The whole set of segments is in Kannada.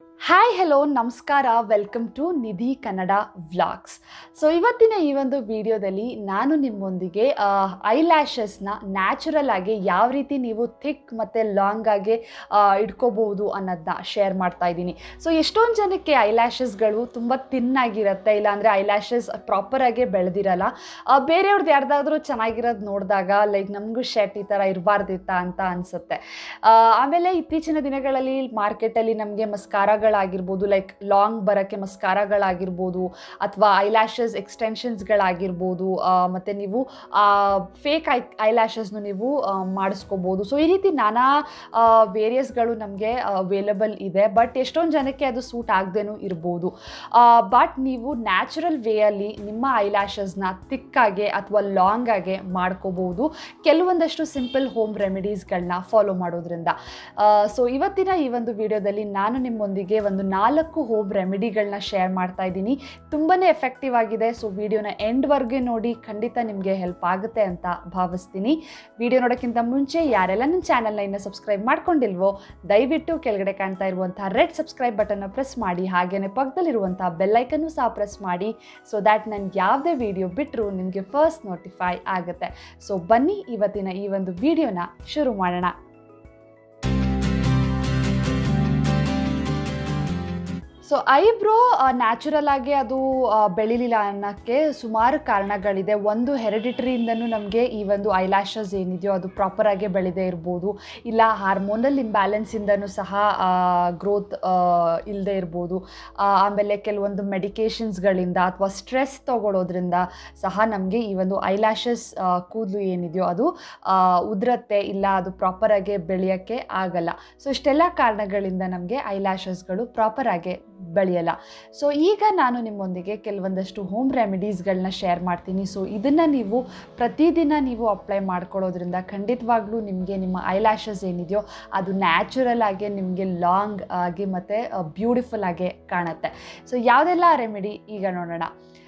ಹಾಯ್ ಹೆಲೋ ನಮಸ್ಕಾರ welcome to Nidhi Kannada vlogs so ಇವತ್ತಿನ ಈ ಒಂದು ವಿಡಿಯೋದಲ್ಲಿ ನಾನು ನಿಮ್ಮೊಂದಿಗೆ ಐ ಲ್ಯಾಶಸ್ನ ನ್ಯಾಚುರಲ್ ಆಗಿ ಯಾವ ರೀತಿ ನೀವು ಥಿಕ್ ಮತ್ತು ಲಾಂಗ್ ಆಗಿ ಆ, ಇಟ್ಕೋಬಹುದು ಅನ್ನೋದನ್ನ ಶೇರ್ ಮಾಡ್ತಾ ಇದ್ದೀನಿ ಸೊ ಎಷ್ಟೊಂದು ಜನಕ್ಕೆ ಐ ಲ್ಯಾಶಸ್ಗಳು ತುಂಬ ತಿನ್ನಾಗಿರುತ್ತೆ ಇಲ್ಲಾಂದರೆ ಐ ಲ್ಯಾಶಸ್ ಪ್ರಾಪರಾಗಿ ಬೆಳೆದಿರಲ್ಲ ಆ, ಬೇರೆಯವ್ರದ್ದು ಯಾರ್ದಾದ್ರೂ ಚೆನ್ನಾಗಿರೋದು ನೋಡಿದಾಗ ಲೈಕ್ ನಮಗೂ ಶೆಟ್ ಈ ಥರ ಇರಬಾರ್ದಿತ್ತ ಅಂತ ಅನಿಸುತ್ತೆ ಆಮೇಲೆ ಇತ್ತೀಚಿನ ದಿನಗಳಲ್ಲಿ ಮಾರ್ಕೆಟಲ್ಲಿ ನಮಗೆ ಮಸ್ಕಾರಾಗಳಾಗಿರ್ಬೋದು ಲೈಕ್ ಲಾಂಗ್ ಬರೋಕ್ಕೆ ಮಸ್ಕಾರಾಗಳಾಗಿರ್ಬೋದು ಅಥವಾ ಐಲ್ಯಾಶಸ್ ಎಕ್ಸ್ಟೆನ್ಷನ್ಸ್ಗಳಾಗಿರ್ಬೋದು ಮತ್ತು ನೀವು ಫೇಕ್ ಐ ಐಲ್ಯಾಶಸ್ನು ನೀವು ಆ, ಮಾಡಿಸ್ಕೋಬೋದು ಸೊ ಈ ರೀತಿ ನಾನಾ ವೇರಿಯಸ್ಗಳು ನಮಗೆ ಅವೈಲಬಲ್ ಇದೆ ಬಟ್ ಎಷ್ಟೊಂದು ಜನಕ್ಕೆ ಅದು ಸೂಟ್ ಆಗದೇನೂ ಇರ್ಬೋದು ಬಟ್ ನೀವು ನ್ಯಾಚುರಲ್ ವೇಯಲ್ಲಿ ನಿಮ್ಮ ಐಲ್ಯಾಶಸ್ನ ತಿಕ್ಕಾಗೆ ಅಥವಾ ಲಾಂಗ್ ಆಗಿ ಮಾಡ್ಕೋಬೋದು ಕೆಲವೊಂದಷ್ಟು ಸಿಂಪಲ್ ಹೋಮ್ ರೆಮಿಡೀಸ್ಗಳನ್ನ ಫಾಲೋ ಮಾಡೋದ್ರಿಂದ ಸೊ ಇವತ್ತಿನ ಈ ಒಂದು ವಿಡಿಯೋದಲ್ಲಿ ನಾನು ನಿಮ್ಮೊಂದಿಗೆ ಒಂದು ನಾಲ್ಕು ಹೋಮ್ ರೆಮಿಡಿಗಳನ್ನ ಶೇರ್ ಮಾಡ್ತಾ ಇದ್ದೀನಿ ತುಂಬಾ ಎಫೆಕ್ಟಿವ್ ಆಗಿದೆ ಸೊ ವಿಡಿಯೋನ ಎಂಡ್ವರೆಗೆ ನೋಡಿ ಖಂಡಿತ ನಿಮಗೆ ಹೆಲ್ಪ್ ಆಗುತ್ತೆ ಅಂತ ಭಾವಿಸ್ತೀನಿ ವಿಡಿಯೋ ನೋಡೋಕ್ಕಿಂತ ಮುಂಚೆ ಯಾರೆಲ್ಲ ನನ್ನ ಚಾನಲ್ನ ಇನ್ನು ಸಬ್ಸ್ಕ್ರೈಬ್ ಮಾಡ್ಕೊಂಡಿಲ್ವೋ ದಯವಿಟ್ಟು ಕೆಳಗಡೆ ಕಾಣ್ತಾ ಇರುವಂಥ ರೆಡ್ ಸಬ್ಸ್ಕ್ರೈಬ್ ಬಟನ್ನ ಪ್ರೆಸ್ ಮಾಡಿ ಹಾಗೆಯೇ ಪಕ್ಕದಲ್ಲಿರುವಂಥ ಬೆಲ್ಲೈಕನ್ನು ಸಹ ಪ್ರೆಸ್ ಮಾಡಿ ಸೊ ದ್ಯಾಟ್ ನನಗೆ ಯಾವುದೇ ವಿಡಿಯೋ ಬಿಟ್ಟರು ನಿಮಗೆ ಫಸ್ಟ್ ನೋಟಿಫೈ ಆಗುತ್ತೆ ಸೊ ಬನ್ನಿ ಇವತ್ತಿನ ಈ ಒಂದು ವಿಡಿಯೋನ ಶುರು ಮಾಡೋಣ ಸೊ ಐಬ್ರೋ ನ್ಯಾಚುರಲ್ ಆಗಿ ಅದು ಆ, ಬೆಳಿಲಿಲ್ಲ ಅನ್ನೋಕ್ಕೆ ಸುಮಾರು ಕಾರಣಗಳಿದೆ ಒಂದು ಹೆರಿಡಿಟರಿಯಿಂದನೂ ನಮಗೆ ಈ ಒಂದು ಐಲ್ಯಾಶಸ್ ಏನಿದೆಯೋ ಅದು ಪ್ರಾಪರಾಗಿ ಬೆಳೆದೇ ಇರ್ಬೋದು ಇಲ್ಲ ಹಾರ್ಮೋನಲ್ ಇಂಬ್ಯಾಲೆನ್ಸಿಂದನೂ ಸಹ ಗ್ರೋತ್ ಇಲ್ಲದೆ ಇರ್ಬೋದು ಆ, ಆಮೇಲೆ ಕೆಲವೊಂದು ಮೆಡಿಕೇಷನ್ಸ್ಗಳಿಂದ ಅಥವಾ ಸ್ಟ್ರೆಸ್ ತಗೊಳ್ಳೋದ್ರಿಂದ ಸಹ ನಮಗೆ ಈ ಒಂದು ಐಲ್ಯಾಶಸ್ ಕೂದಲು ಏನಿದೆಯೋ ಅದು ಆ, ಉದುರತ್ತೆ ಇಲ್ಲ ಅದು ಪ್ರಾಪರಾಗಿ ಬೆಳೆಯೋಕ್ಕೆ ಆಗಲ್ಲ ಸೊ ಇಷ್ಟೆಲ್ಲ ಕಾರಣಗಳಿಂದ ನಮಗೆ ಐಲ್ಯಾಶಸ್ಗಳು ಪ್ರಾಪರಾಗಿ ಬೆಳೆಯಲ್ಲ ಸೊ ಈಗ ನಾನು ನಿಮ್ಮೊಂದಿಗೆ ಕೆಲವೊಂದಷ್ಟು ಹೋಮ್ ರೆಮಿಡೀಸ್ಗಳನ್ನ ಶೇರ್ ಮಾಡ್ತೀನಿ ಸೊ ಇದನ್ನು ನೀವು ಪ್ರತಿದಿನ ನೀವು ಅಪ್ಲೈ ಮಾಡ್ಕೊಳ್ಳೋದ್ರಿಂದ ಖಂಡಿತವಾಗ್ಲೂ ನಿಮಗೆ ನಿಮ್ಮ ಐಲ್ಯಾಶಸ್ ಏನಿದೆಯೋ ಅದು ನ್ಯಾಚುರಲ್ ಆಗಿ ನಿಮಗೆ ಲಾಂಗ್ ಆಗಿ ಮತ್ತು ಬ್ಯೂಟಿಫುಲ್ ಆಗಿ ಕಾಣುತ್ತೆ ಸೊ ಯಾವುದೆಲ್ಲ ರೆಮಿಡಿ ಈಗ ನೋಡೋಣ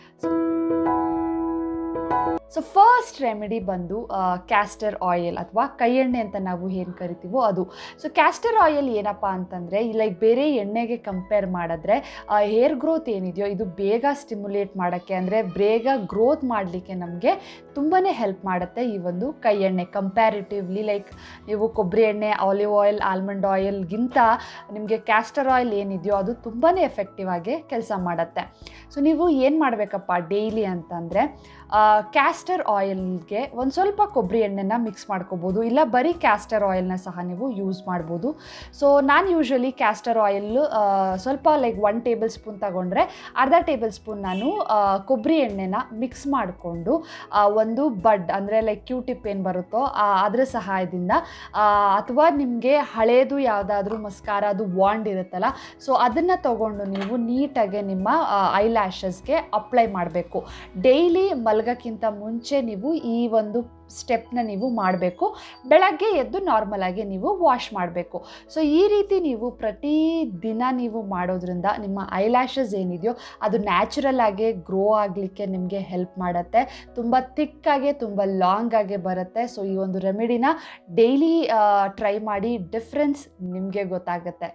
ಸೊ ಫಸ್ಟ್ ರೆಮಿಡಿ ಬಂದು ಕ್ಯಾಸ್ಟರ್ ಆಯಿಲ್ ಅಥವಾ ಕೈ ಎಣ್ಣೆ ಅಂತ ನಾವು ಏನು ಕರಿತೀವೋ ಅದು ಸೊ ಕ್ಯಾಸ್ಟರ್ ಆಯಿಲ್ ಏನಪ್ಪ ಅಂತಂದರೆ ಲೈಕ್ ಬೇರೆ ಎಣ್ಣೆಗೆ ಕಂಪೇರ್ ಮಾಡಿದ್ರೆ ಹೇರ್ ಗ್ರೋತ್ ಏನಿದೆಯೋ ಇದು ಬೇಗ ಸ್ಟಿಮ್ಯುಲೇಟ್ ಮಾಡೋಕ್ಕೆ ಅಂದರೆ ಬೇಗ ಗ್ರೋತ್ ಮಾಡಲಿಕ್ಕೆ ನಮಗೆ ತುಂಬಾ ಹೆಲ್ಪ್ ಮಾಡುತ್ತೆ ಈ ಒಂದು ಕೈ ಎಣ್ಣೆ ಕಂಪ್ಯಾರಿಟಿವ್ಲಿ ಲೈಕ್ ನೀವು ಕೊಬ್ಬರಿ ಎಣ್ಣೆ ಆಲಿವ್ ಆಯಿಲ್ ಆಲ್ಮಂಡ್ ಆಯಿಲ್ಗಿಂತ ನಿಮಗೆ ಕ್ಯಾಸ್ಟರ್ ಆಯಿಲ್ ಏನಿದೆಯೋ ಅದು ತುಂಬಾ ಎಫೆಕ್ಟಿವ್ ಆಗಿ ಕೆಲಸ ಮಾಡುತ್ತೆ ಸೊ ನೀವು ಏನು ಮಾಡಬೇಕಪ್ಪ ಡೈಲಿ ಅಂತಂದರೆ ಕ್ಯಾಸ್ಟರ್ ಆಯಿಲ್ಗೆ ಒಂದು ಸ್ವಲ್ಪ ಕೊಬ್ಬರಿ ಎಣ್ಣೆನ ಮಿಕ್ಸ್ ಮಾಡ್ಕೋಬೋದು ಇಲ್ಲ ಬರೀ ಕ್ಯಾಸ್ಟರ್ ಆಯಿಲ್ನ ಸಹ ನೀವು ಯೂಸ್ ಮಾಡ್ಬೋದು ಸೊ ನಾನು ಯೂಶ್ವಲಿ ಕ್ಯಾಸ್ಟರ್ ಆಯಿಲ್ ಸ್ವಲ್ಪ ಲೈಕ್ ಒನ್ ಟೇಬಲ್ ಸ್ಪೂನ್ ತಗೊಂಡ್ರೆ ಅರ್ಧ ಟೇಬಲ್ ಸ್ಪೂನ್ ನಾನು ಆ, ಕೊಬ್ಬರಿ ಎಣ್ಣೆನ ಮಿಕ್ಸ್ ಮಾಡಿಕೊಂಡು ಒಂದು ಬಡ್ ಅಂದರೆ ಲೈಕ್ ಕ್ಯೂ ಟಿಪ್ ಏನು ಬರುತ್ತೋ ಆ, ಅದ್ರ ಸಹಾಯದಿಂದ ಆ, ಅಥವಾ ನಿಮಗೆ ಹಳೇದು ಯಾವುದಾದ್ರೂ ಮಸ್ಕಾರ ಅದು ವಾಂಡ್ ಇರುತ್ತಲ್ಲ ಸೊ ಅದನ್ನು ತಗೊಂಡು ನೀವು ನೀಟಾಗಿ ನಿಮ್ಮ ಐ ಲ್ಯಾಶಸ್ಗೆ ಅಪ್ಲೈ ಮಾಡಬೇಕು ಡೈಲಿ ಮಲಗೋಕ್ಕಿಂತ ಮುಂಚೆ ನೀವು ಈ ಒಂದು ಸ್ಟೆಪ್ನ ನೀವು ಮಾಡಬೇಕು ಬೆಳಗ್ಗೆ ಎದ್ದು ನಾರ್ಮಲ್ ಆಗಿ ನೀವು ವಾಶ್ ಮಾಡಬೇಕು ಸೊ ಈ ರೀತಿ ನೀವು ಪ್ರತಿ ದಿನ ನೀವು ಮಾಡೋದ್ರಿಂದ ನಿಮ್ಮ ಐಲ್ಯಾಶಸ್ ಏನಿದೆಯೋ ಅದು ನ್ಯಾಚುರಲ್ ಆಗಿ ಗ್ರೋ ಆಗಲಿಕ್ಕೆ ನಿಮಗೆ ಹೆಲ್ಪ್ ಮಾಡುತ್ತೆ ತುಂಬ ಥಿಕ್ಕಾಗೆ ತುಂಬ ಲಾಂಗ್ ಆಗಿ ಬರುತ್ತೆ ಸೊ ಈ ಒಂದು ರೆಮಿಡಿನ ಡೈಲಿ ಟ್ರೈ ಮಾಡಿ ಡಿಫ್ರೆನ್ಸ್ ನಿಮಗೆ ಗೊತ್ತಾಗುತ್ತೆ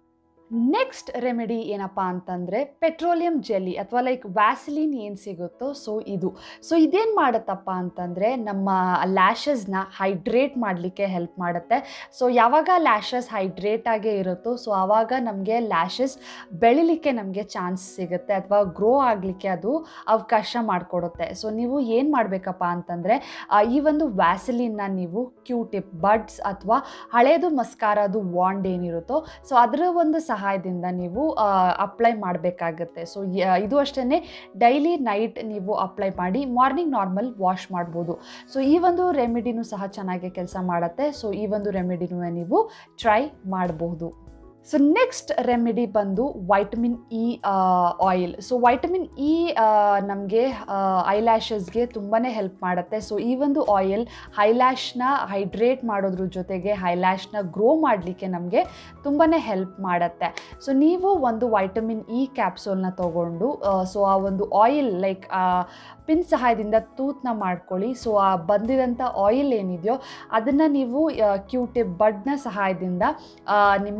ನೆಕ್ಸ್ಟ್ ರೆಮಿಡಿ ಏನಪ್ಪ ಅಂತಂದರೆ ಪೆಟ್ರೋಲಿಯಂ ಜೆಲ್ಲಿ ಅಥವಾ ಲೈಕ್ ವ್ಯಾಸಲಿನ್ ಏನು ಸಿಗುತ್ತೋ ಸೊ ಇದು ಸೊ ಇದೇನು ಮಾಡುತ್ತಪ್ಪ ಅಂತಂದರೆ ನಮ್ಮ ಲ್ಯಾಶಸ್ನ ಹೈಡ್ರೇಟ್ ಮಾಡಲಿಕ್ಕೆ ಹೆಲ್ಪ್ ಮಾಡುತ್ತೆ ಸೊ ಯಾವಾಗ ಲ್ಯಾಶಸ್ ಹೈಡ್ರೇಟ್ ಆಗೇ ಇರುತ್ತೋ ಸೊ ಆವಾಗ ನಮಗೆ ಲ್ಯಾಶಸ್ ಬೆಳಿಲಿಕ್ಕೆ ನಮಗೆ ಚಾನ್ಸ್ ಸಿಗುತ್ತೆ ಅಥವಾ ಗ್ರೋ ಆಗಲಿಕ್ಕೆ ಅದು ಅವಕಾಶ ಮಾಡಿಕೊಡುತ್ತೆ ಸೊ ನೀವು ಏನು ಮಾಡಬೇಕಪ್ಪ ಅಂತಂದರೆ ಈ ಒಂದು ವ್ಯಾಸಲಿನ್ನ ನೀವು ಕ್ಯೂ ಟಿಪ್ ಬಡ್ಸ್ ಅಥವಾ ಹಳೇದು ಮಸ್ಕಾರದು ವಾಂಡ್ ಏನಿರುತ್ತೋ ಸೊ ಅದರ ಒಂದು ಸಹಾಯದಿಂದ ನೀವು ಅಪ್ಲೈ ಮಾಡಬೇಕಾಗತ್ತೆ ಸೊ ಇದು ಅಷ್ಟೇ ಡೈಲಿ ನೈಟ್ ನೀವು ಅಪ್ಲೈ ಮಾಡಿ ಮಾರ್ನಿಂಗ್ ನಾರ್ಮಲ್ ವಾಶ್ ಮಾಡ್ಬೋದು ಸೊ ಈ ಒಂದು ರೆಮಿಡಿನೂ ಸಹ ಚೆನ್ನಾಗಿ ಕೆಲಸ ಮಾಡುತ್ತೆ ಸೊ ಈ ಒಂದು ರೆಮಿಡಿನೂ ನೀವು ಟ್ರೈ ಮಾಡಬಹುದು ಸೊ ನೆಕ್ಸ್ಟ್ ರೆಮಿಡಿ ಬಂದು vitamin E oil so vitamin E ನಮಗೆ ಐಲ್ಯಾಶಸ್ಗೆ ತುಂಬಾ ಹೆಲ್ಪ್ ಮಾಡುತ್ತೆ ಸೊ ಈ ಒಂದು ಆಯಿಲ್ ಹೈಲ್ಯಾಶ್ನ ಹೈಡ್ರೇಟ್ ಮಾಡೋದ್ರ ಜೊತೆಗೆ ಹೈಲ್ಯಾಶ್ನ ಗ್ರೋ ಮಾಡಲಿಕ್ಕೆ ನಮಗೆ ತುಂಬಾ ಹೆಲ್ಪ್ ಮಾಡುತ್ತೆ ಸೊ ನೀವು ಒಂದು ವೈಟಮಿನ್ ಇ ಕ್ಯಾಪ್ಸೂಲ್ನ ತೊಗೊಂಡು ಸೊ ಆ ಒಂದು ಆಯಿಲ್ ಲೈಕ್ ಪಿನ್ ಸಹಾಯದಿಂದ ತೂತ್ನ ಮಾಡ್ಕೊಳ್ಳಿ ಸೊ ಆ ಬಂದಿರೋಂಥ ಆಯಿಲ್ ಏನಿದೆಯೋ ಅದನ್ನು ನೀವು ಕ್ಯೂ ಟಿಪ್ ಬಡ್ನ ಸಹಾಯದಿಂದ ಆ, ನಿಮ್ಮ ಐ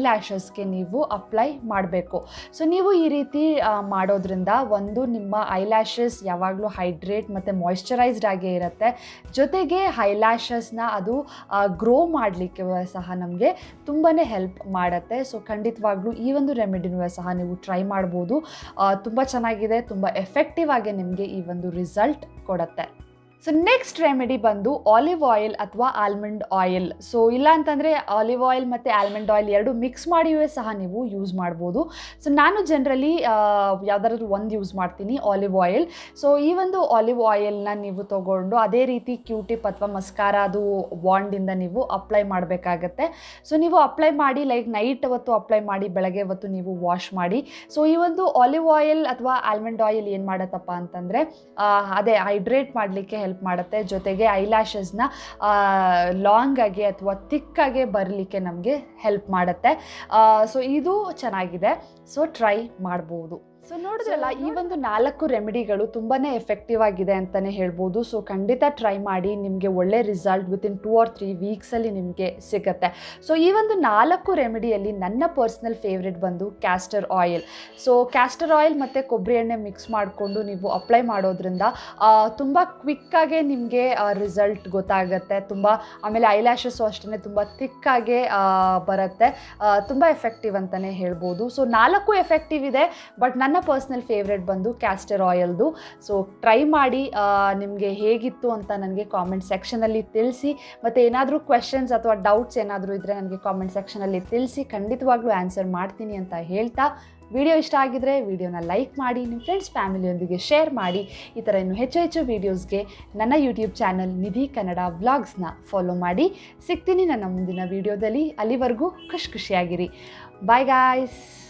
ಲ್ಯಾಶಸ್ಗೆ ನೀವು ಅಪ್ಲೈ ಮಾಡಬೇಕು ಸೊ ನೀವು ಈ ರೀತಿ ಆ, ಮಾಡೋದ್ರಿಂದ ಒಂದು ನಿಮ್ಮ ಐ ಲ್ಯಾಶಸ್ ಯಾವಾಗಲೂ ಹೈಡ್ರೇಟ್ ಮತ್ತು ಮಾಯ್ಶ್ಚರೈಸ್ಡ್ ಆಗೇ ಇರುತ್ತೆ ಜೊತೆಗೆ ಹೈಲ್ಯಾಶಸ್ನ ಅದು ಗ್ರೋ ಮಾಡಲಿಕ್ಕೆ ಸಹ ನಮಗೆ ತುಂಬಾ ಹೆಲ್ಪ್ ಮಾಡುತ್ತೆ ಸೊ ಖಂಡಿತವಾಗ್ಲೂ ಈ ಒಂದು ರೆಮಿಡಿನೂ ಸಹ ನೀವು ಟ್ರೈ ಮಾಡ್ಬೋದು ತುಂಬ ಚೆನ್ನಾಗಿದೆ ತುಂಬ ಎಫೆಕ್ಟಿವ್ ಆಗಿ ನಿಮಗೆ ಈ ಒಂದು ರಿಸಲ್ಟ್ ಕೊಡುತ್ತೆ ಸೊ ನೆಕ್ಸ್ಟ್ ರೆಮಿಡಿ ಬಂದು ಆಲಿವ್ ಆಯಿಲ್ ಅಥವಾ ಆಲ್ಮಂಡ್ ಆಯಿಲ್ ಸೊ ಇಲ್ಲ ಅಂತಂದರೆ ಆಲಿವ್ ಆಯಿಲ್ ಮತ್ತು ಆಲ್ಮಂಡ್ ಆಯಿಲ್ ಎರಡು ಮಿಕ್ಸ್ ಮಾಡಿಯೂ ಸಹ ನೀವು ಯೂಸ್ ಮಾಡ್ಬೋದು ಸೊ ನಾನು ಜನರಲಿ ಯಾವುದಾದ್ರೂ ಒಂದು ಯೂಸ್ ಮಾಡ್ತೀನಿ ಆಲಿವ್ ಆಯಿಲ್ ಸೊ ಈ ಒಂದು ಆಲಿವ್ ಆಯಿಲ್ನ ನೀವು ತೊಗೊಂಡು ಅದೇ ರೀತಿ ಕ್ಯೂಟಿಪ್ ಅಥವಾ ಮಸ್ಕಾರ ಅದು ವಾಂಡಿಂದ ನೀವು ಅಪ್ಲೈ ಮಾಡಬೇಕಾಗತ್ತೆ ಸೊ ನೀವು ಅಪ್ಲೈ ಮಾಡಿ ಲೈಕ್ ನೈಟ್ ಹೊತ್ತು ಅಪ್ಲೈ ಮಾಡಿ ಬೆಳಗ್ಗೆ ಹೊತ್ತು ನೀವು ವಾಶ್ ಮಾಡಿ ಸೊ ಈ ಒಂದು ಆಲಿವ್ ಆಯಿಲ್ ಅಥವಾ ಆಲ್ಮಂಡ್ ಆಯಿಲ್ ಏನು ಮಾಡತ್ತಪ್ಪ ಅಂತಂದರೆ ಅದೇ ಹೈಡ್ರೇಟ್ ಮಾಡಲಿಕ್ಕೆ ಹೆಲ್ಪ್ ಮಾಡುತ್ತೆ ಜೊತೆಗೆ ಐಲ್ಯಾಶಸ್ನ ಲಾಂಗ್ ಆಗಿ ಅಥವಾ ತಿಕ್ಕಾಗೆ ಬರಲಿಕ್ಕೆ ನಮಗೆ ಹೆಲ್ಪ್ ಮಾಡುತ್ತೆ ಸೊ ಇದು ಚೆನ್ನಾಗಿದೆ ಸೊ ಟ್ರೈ ಮಾಡ್ಬೋದು ಸೊ ನೋಡಿದ್ರಲ್ಲ ಈ ಒಂದು ನಾಲ್ಕು ರೆಮಿಡಿಗಳು ತುಂಬಾ ಎಫೆಕ್ಟಿವ್ ಆಗಿದೆ ಅಂತಲೇ ಹೇಳ್ಬೋದು ಸೊ ಖಂಡಿತ ಟ್ರೈ ಮಾಡಿ ನಿಮಗೆ ಒಳ್ಳೆ result within two or three ವೀಕ್ಸಲ್ಲಿ ನಿಮಗೆ ಸಿಗುತ್ತೆ ಸೊ ಈ ಒಂದು ನಾಲ್ಕು ರೆಮಿಡಿಯಲ್ಲಿ ನನ್ನ ಪರ್ಸ್ನಲ್ ಫೇವ್ರೆಟ್ ಬಂದು castor oil so castor oil ಮತ್ತು ಕೊಬ್ಬರಿ ಎಣ್ಣೆ ಮಿಕ್ಸ್ ಮಾಡಿಕೊಂಡು ನೀವು ಅಪ್ಲೈ ಮಾಡೋದ್ರಿಂದ ತುಂಬ ಕ್ವಿಕ್ಕಾಗೆ ನಿಮಗೆ ರಿಸಲ್ಟ್ ಗೊತ್ತಾಗುತ್ತೆ ತುಂಬ ಆಮೇಲೆ ಐಲ್ಯಾಶಸ್ಸು ಅಷ್ಟೇ ತುಂಬ ತಿಕ್ಕಾಗೆ ಬರುತ್ತೆ ತುಂಬ ಎಫೆಕ್ಟಿವ್ ಅಂತಲೇ ಹೇಳ್ಬೋದು ಸೊ ನಾಲ್ಕು ಎಫೆಕ್ಟಿವ್ ಇದೆ ಬಟ್ ನನ್ನ ಪರ್ಸ್ನಲ್ ಫೇವ್ರೆಟ್ ಬಂದು ಕ್ಯಾಸ್ಟರ್ ಆಯಿಲ್ದು ಸೊ ಟ್ರೈ ಮಾಡಿ ನಿಮಗೆ ಹೇಗಿತ್ತು ಅಂತ ನನಗೆ ಕಾಮೆಂಟ್ ಸೆಕ್ಷನಲ್ಲಿ ತಿಳಿಸಿ ಮತ್ತು ಏನಾದರೂ ಕ್ವೆಶನ್ಸ್ ಅಥವಾ ಡೌಟ್ಸ್ ಏನಾದರೂ ಇದ್ದರೆ ನನಗೆ ಕಾಮೆಂಟ್ ಸೆಕ್ಷನಲ್ಲಿ ತಿಳಿಸಿ ಖಂಡಿತವಾಗ್ಲೂ ಆನ್ಸರ್ ಮಾಡ್ತೀನಿ ಅಂತ ಹೇಳ್ತಾ ವಿಡಿಯೋ ಇಷ್ಟ ಆಗಿದ್ರೆ ವಿಡಿಯೋನ ಲೈಕ್ ಮಾಡಿ ನಿಮ್ಮ ಫ್ರೆಂಡ್ಸ್ ಫ್ಯಾಮಿಲಿಯೊಂದಿಗೆ ಶೇರ್ ಮಾಡಿ ಈ ಥರ ಇನ್ನು ಹೆಚ್ಚು ಹೆಚ್ಚು ವೀಡಿಯೋಸ್ಗೆ ನನ್ನ ಯೂಟ್ಯೂಬ್ ಚಾನಲ್ ನಿಧಿ ಕನ್ನಡ ವ್ಲಾಗ್ಸ್ನ ಫಾಲೋ ಮಾಡಿ ಸಿಗ್ತೀನಿ ನನ್ನ ಮುಂದಿನ ವೀಡಿಯೋದಲ್ಲಿ ಅಲ್ಲಿವರೆಗೂ ಖುಷಿ ಖುಷಿಯಾಗಿರಿ ಬಾಯ್ ಗಾಯ್ಸ್